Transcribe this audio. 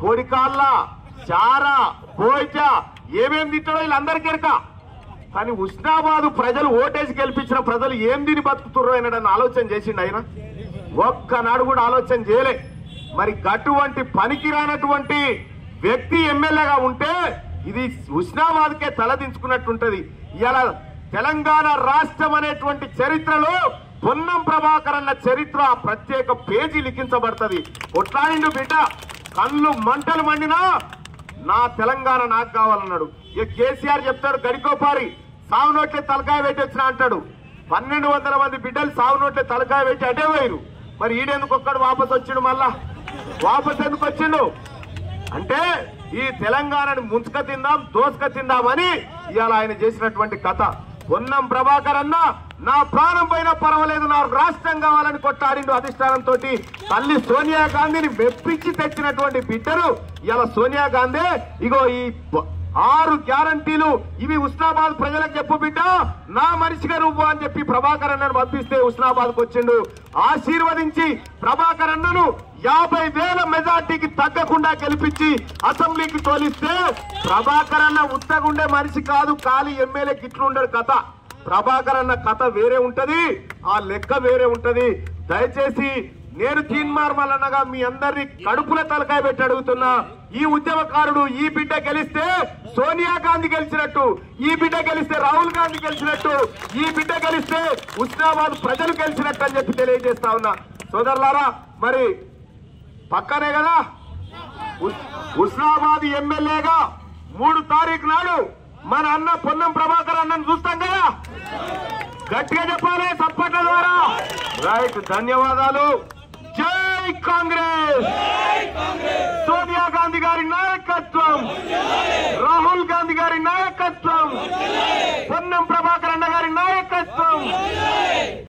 కోడికాళ్ళ చార పోయిచ ఏమేం తింటాడో వీళ్ళందరికీ ఎరక కానీ ఉస్నాబాద్ ప్రజలు ఓటేసి గెలిపించిన ప్రజలు ఏం తిని బతుకుతుర్రో అనడని ఆలోచన చేసిండు ఆయన ఒక్కనాడు కూడా ఆలోచన చేయలే మరి అటువంటి పనికిరానటువంటి వ్యక్తి ఎమ్మెల్యేగా ఉంటే ఇది ఉస్నాబాద్కే తలదించుకున్నట్టుంటది ఇలా తెలంగాణ రాష్ట్రం అనేటువంటి చరిత్రలో పొన్నం ప్రభాకర్ అన్న చరిత్ర ఆ ప్రత్యేక పేజీ లిఖించబడుతుంది కొట్లాడిండు బిడ్డ కళ్ళు మంటలు మండినా నా తెలంగాణ నాకు కావాలన్నాడు ఇక కేసీఆర్ చెప్తాడు గడికోపారి సాగు నోట్లే తలకాయ పెట్టి వచ్చిన అంటాడు పన్నెండు వందల మంది బిడ్డలు సాగు నోట్లే తలకాయ పెట్టి అటే పోయిరు మరి ఈడెందుకు ఒక్కడు వాపస్ వచ్చిండు మళ్ళా వాపస్ ఎందుకు వచ్చిండు అంటే ఈ తెలంగాణని ముంచుక తిందాం దోసుక తిందామని ఇవాళ ఆయన చేసినటువంటి కథ పొన్నం ప్రభాకర్ అన్న నా ప్రాణం పైన పర్వాలేదు నాకు రాష్ట్రం కావాలని కొట్టాడిండు అధిష్టానంతో తల్లి సోనియా గాంధీని మెప్పించి తెచ్చినటువంటి బిడ్డరు ఇలా సోనియా గాంధీ ఇగో ఈ బ- ఆరు గ్యారంటీలు ఇవి ఉస్నాబాద్ ప్రజలకు చెప్పు బిడ్డ నా మనిషిగా నువ్వు అని చెప్పి ప్రభాకర్ అన్నను పంపిస్తే ఉస్నాబాద్ వచ్చిండు ఆశీర్వదించి ప్రభాకర్ అన్నను యాభై వేల మెజార్టీకి తగ్గకుండా గెలిపించి అసెంబ్లీకి తోలిస్తే ప్రభాకర్ అన్న ఉత్తగుండే మనిషి కాదు ఖాళీ ఎమ్మెల్యేకి ఇట్లుండడు కథ ప్రభాకర్ అన్న కథ వేరే ఉంటది ఆ లెక్క వేరే ఉంటది దయచేసి నేను తీన్మార్ మల్లన్నగా మీ అందరినీ కడుపుల తలకాయ పెట్టి అడుగుతున్నా ఈ ఉద్యమకారుడు ఈ బిడ్డ గెలిస్తే సోనియా గాంధీ గెలిచినట్టు ఈ బిడ్డ గెలిస్తే రాహుల్ గాంధీ గెలిచినట్టు ఈ బిడ్డ గెలిస్తే ఉస్నాబాద్ ప్రజలు గెలిచినట్టు అని చెప్పి తెలియజేస్తా ఉన్నా సోదరులారా మరి పక్కనే కదా ఉస్- ఉస్నాబాద్ ఎమ్మెల్యేగా మూడు తారీఖు నాడు మన అన్న పొన్నం ప్రభాకర్ అన్నను చూస్తాం కదా గట్టిగా చెప్పాలి సప్పట్ల ద్వారా రైట్ ధన్యవాదాలు జై కాంగ్రెస్ సోనియా గాంధీ గారి నాయకత్వం రాహుల్ గాంధీ గారి నాయకత్వం